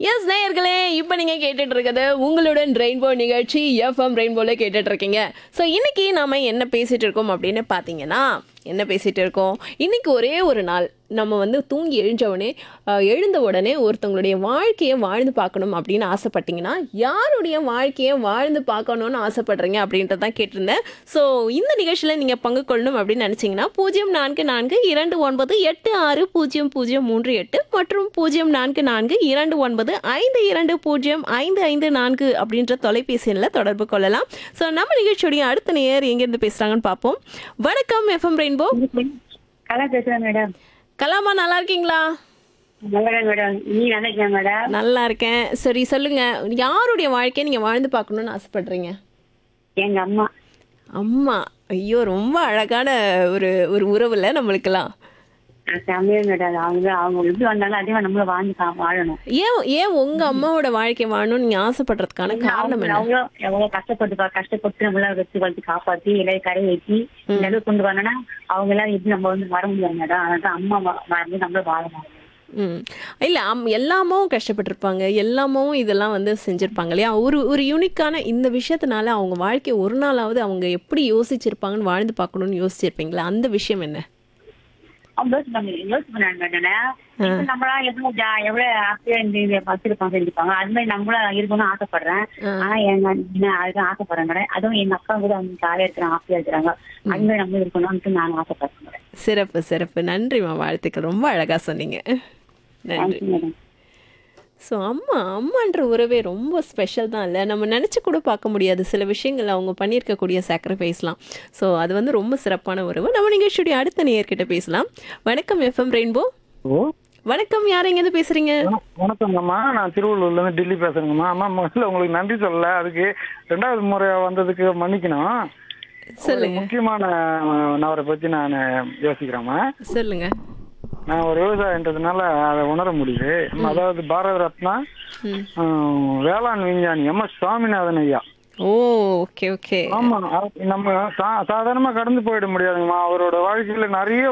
S நேயர்களே இப்போ நீங்கள் கேட்டுட்டு இருக்கிறது உங்களுடன் ரெயின்போ நிகழ்ச்சி எஃப்எம் ரெயின்போல கேட்டுட்டு இருக்கீங்க ஸோ இன்னைக்கு நாம என்ன பேசிட்டு இருக்கோம் அப்படின்னு பார்த்தீங்கன்னா என்ன பேசிட்டு இருக்கோம் இன்னைக்கு ஒரே ஒரு நாள் நம்ம வந்து தூங்கி எழுஞ்ச உடனே அஹ், எழுந்த உடனே ஒருத்தவங்களுடைய வாழ்க்கையை வாழ்ந்து பார்க்கணும் அப்படின்னு ஆசைப்பட்டீங்கன்னா யாருடைய வாழ்க்கையை வாழ்ந்து பார்க்கணும்னு ஆசைப்படுறீங்க அப்படின்றத தான் கேட்டிருந்தேன் ஸோ இந்த நிகழ்ச்சியில் நீங்கள் பங்கு கொள்ளணும் அப்படின்னு நினச்சிங்கன்னா பூஜ்ஜியம் நான்கு நான்கு இரண்டு ஒன்பது எட்டு ஆறு பூஜ்ஜியம் பூஜ்ஜியம் மூன்று எட்டு மற்றும் பூஜ்ஜியம் நான்கு நான்கு இரண்டு ஒன்பது ஐந்து இரண்டு பூஜ்ஜியம் ஐந்து ஐந்து நான்கு அப்படின்ற தொலைபேசி எண்ணில் தொடர்பு கொள்ளலாம் ஸோ நம்ம நிகழ்ச்சியுடைய அடுத்த நேயர் எங்கேருந்து பேசுகிறாங்கன்னு பார்ப்போம் வணக்கம் எஃப்எம் ரெயின்போ கலா பேசுறேன் மேடம் கலாமா நல்லா இருக்கீங்களா நல்லா மேடம் நீ நல்லா இருக்கியா மேடம் நல்லா இருக்கேன் சரி சொல்லுங்க யாருடைய வாழ்க்கையை நீங்க வாழ்ந்து பார்க்கணும்னு ஆசைப்படுறீங்க எங்க அம்மா அம்மா ஐயோ ரொம்ப அழகான ஒரு ஒரு உறவுல நம்மளுக்கெல்லாம் செம்மையா மேடம் அவங்க அவங்க எப்படி வந்தாலும் அதே மாதிரி நம்மளும் வாழ்ந்து கா- வாழணும் ஏன் ஏன் உங்க அம்மாவோட வாழ்க்கை வாழணும்னு நீங்க ஆசைப்படுறதுக்கான காரணம் என்ன அவ்வளோ எவ்வளவு கஷ்டப்பட்டு பா- கஷ்டப்பட்டு நம்மள வச்சு வளர்த்து காப்பாத்தி எல்லாரும் கரை ஏற்றி இந்த அளவுக்கு கொண்டு வரணும்னா அவங்க எல்லாம் எப்படி நம்ம வந்து வர முடியாது மேடம் அதனால அம்மா வ- வந்து நம்மளும் வாழணும் ம் இல்ல அம் எல்லாமும் கஷ்டப்பட்டிருப்பாங்க எல்லாமும் இதெல்லாம் வந்து செஞ்சிருப்பாங்க இல்லையா ஒரு ஒரு யூனிக்கான இந்த விஷயத்தினால அவங்க வாழ்க்கை ஒரு நாளாவது அவங்க எப்படி யோசிச்சிருப்பாங்கன்னு வாழ்ந்து பார்க்கணும்னு யோசிச்சிருப்பீங்களா அந்த விஷயம் என்ன அவங்க யோசிச்சு பண்ணி யோசிச்சு பண்ணாங்க மேடம் இப்ப நம்மளா எவ்வளவு ஜா- எவ்வளவு ஹாப்பியா இந்த இதை வச்சிருப்பாங்க செஞ்சுப்பாங்க அது மாதிரி நம்மளும் இருக்கணும்னு ஆசைப்படுறேன் ஆனா எங்க நான் அதுதான் ஆசைப்படுறேன் மேடம் அதுவும் எங்க அக்கா கூட அவங்க ஜாலியா இருக்கிறாங்க ஹாப்பியா இருக்கிறாங்க அது மாதிரி நம்ம இருக்கணும்னு நான் ஆசைப்படுறேன் மேடம் சிறப்பு சிறப்பு நன்றிம்மா வாழ்த்துக்கள் ரொம்ப அழகா சொன்னீங்க நன்றி தேங்க்யூ மேடம் ஸோ அம்மா அம்மான்ற உறவே ரொம்ப ஸ்பெஷல் தான் இல்லை நம்ம நினச்சி கூட பார்க்க முடியாது சில விஷயங்கள் அவங்க பண்ணியிருக்கக்கூடிய சாக்ரிஃபைஸ்லாம் ஸோ அது வந்து ரொம்ப சிறப்பான உறவு நம்ம நிகழ்ச்சியுடைய அடுத்த நேயர்கிட்ட பேசலாம் வணக்கம் எஃப்எம் ரெயின்போ ஓ வணக்கம் யார் எங்கேருந்து பேசுகிறீங்க வணக்கங்கம்மா நான் திருவள்ளூர்ல இருந்து டெல்லி பேசுறேங்கம்மா அம்மா முதல்ல உங்களுக்கு நன்றி சொல்லல அதுக்கு ரெண்டாவது முறை வந்ததுக்கு மன்னிக்கணும் ஒரு சொல்லுங்க முக்கியமான நபரை பத்தி நான் யோசிக்கிறேம்மா சொல்லுங்க நான் ஒரு விவசாயன்றதுனால அதை உணர முடியுது அதாவது பாரத ரத்னா ம். ஹம், வேளாண் விஞ்ஞானி எம் எஸ் சுவாமிநாதன் ஐயா ஓ ஓகே ஓகே ஆமா அவ- நம்ம சா- சாதாரணமா கடந்து போயிட முடியாதுங்கம்மா அவரோட வாழ்க்கையில நிறைய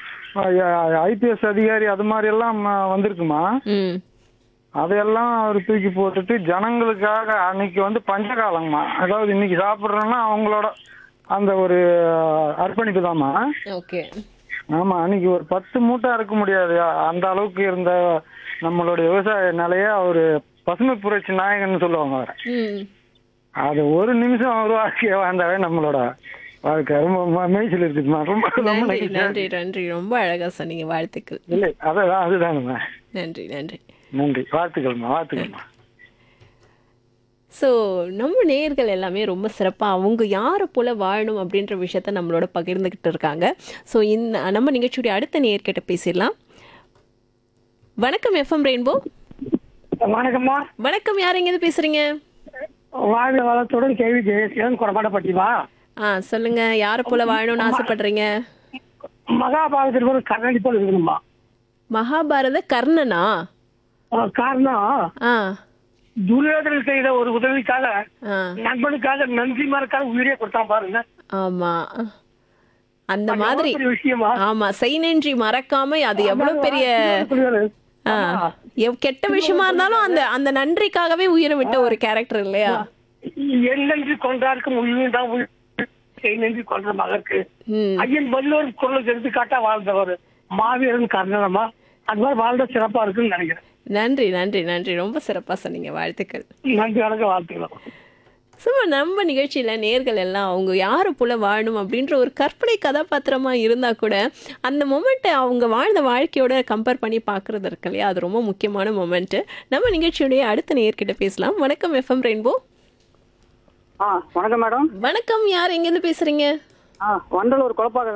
ஐபிஎஸ் அதிகாரி அது மாதிரி எல்லாம் அஹ், வந்திருக்குமா ம் அதையெல்லாம் அவர் தூக்கி போட்டுட்டு ஜனங்களுக்காக அன்னைக்கு வந்து பஞ்சகாலங்கம்மா அதாவது இன்னைக்கு சாப்பிட்றோன்னா அவங்களோட அந்த ஒரு அஹ், அர்ப்பணிப்பு தாம்மா ஓகே ஆமா அன்னைக்கு ஒரு பத்து மூட்டை அறுக்க முடியாது அந்த அளவுக்கு இருந்த நம்மளுடைய விவசாய நிலைய அவரு பசுமை புரட்சி நாயகன்னு சொல்லுவாங்க அவரை ம் அது ஒரு நிமிஷம் அவர் வாழ்க்கையை வாழ்ந்தாவே நம்மளோட வாழ்க்கை ரொம்ப ம- மெய்சில் இருக்குதுமா ரொம்ப ரொம்ப நன்றி நன்றி. நன்றி நன்றி ரொம்ப அழகா சொன்னீங்க வாழ்த்துக்கள் இல்லை அதான் அதுதாங்கம்மா நன்றி நன்றி நன்றி வாழ்த்துக்கள்மா வாழ்த்துக்கள்மா ஸோ நம்ம நேயர்கள் எல்லாமே ரொம்ப சிறப்பாக அவங்க யாரை போல வாழணும் அப்படின்ற விஷயத்த நம்மளோட பகிர்ந்துக்கிட்டு இருக்காங்க ஸோ இந்த நம்ம நிகழ்ச்சியுடைய அடுத்த நேயர்கிட்ட பேசிடலாம் வணக்கம் எஃப்எம் ரெயின்போ வணக்கம்மா வணக்கம் யார் எங்கேருந்து பேசுறீங்க வாழ்க வளத்துடன் கேள்வி ஜெயசீலன் குறமாட்டப்பட்டிமா ஆ சொல்லுங்க யாரை போல வாழணும்னு ஆசைப்படுறீங்க மகாபாரதத்தில் ஒரு கண்ணாடி போல இருக்கணுமா மகாபாரத கர்ணனா அஹ் காரணம் ஆ துரியோதனன் செய்த ஒரு உதவிக்காக ஆ நண்பனுக்காக நன்றி மறக்காத உயிரே கொடுத்தான் பாருங்க ஆமா அந்த மாதிரி எவ்வளவு பெரிய விஷயமா ஆமா செய் நன்றி மறக்காம அது எவ்வளவு பெரிய ஆ, எவ்- கெட்ட விஷயமா இருந்தாலும் அந்த அந்த நன்றிக்காகவே உயிரை விட்ட ஒரு கேரக்டர் இல்லையா என் நன்றி கொன்றாருக்கு உயிர் தான் உயிர் செய் நன்றி கொன்ற மகற்கு ம் ஐயன் வல்லோர் குரலுக்கு எடுத்துக்காட்டா வாழ்ந்தவர் மாவீரன் கர்ணனமா அது மாதிரி வாழ்ந்த சிறப்பா இருக்குன்னு நினைக்கிறேன் நன்றி நன்றி நன்றி ரொம்ப சிறப்பா சொன்னீங்க வாழ்த்துக்கள் நன்றி வணக்கம் வாழ்த்துக்கலாம் சும்மா நம்ம நிகழ்ச்சியில நேர்கள் எல்லாம் அவங்க யாரை போல வாழணும் அப்படின்ற ஒரு கற்பனை கதாபாத்திரமா இருந்தா கூட அந்த மொமெண்ட்டை அவங்க வாழ்ந்த வாழ்க்கையோட கம்பேர் பண்ணி பார்க்கறது இருக்கு இல்லையா அது ரொம்ப முக்கியமான மொமெண்ட் நம்ம நிகழ்ச்சியுடைய அடுத்த நேர்கிட்ட பேசலாம் வணக்கம் எஃப்எம் ரெயின்போ ஆ வணக்கம் மேடம் வணக்கம் யார் எங்கேருந்து பேசுறீங்க ஆ வண்டலூர் குழப்பாக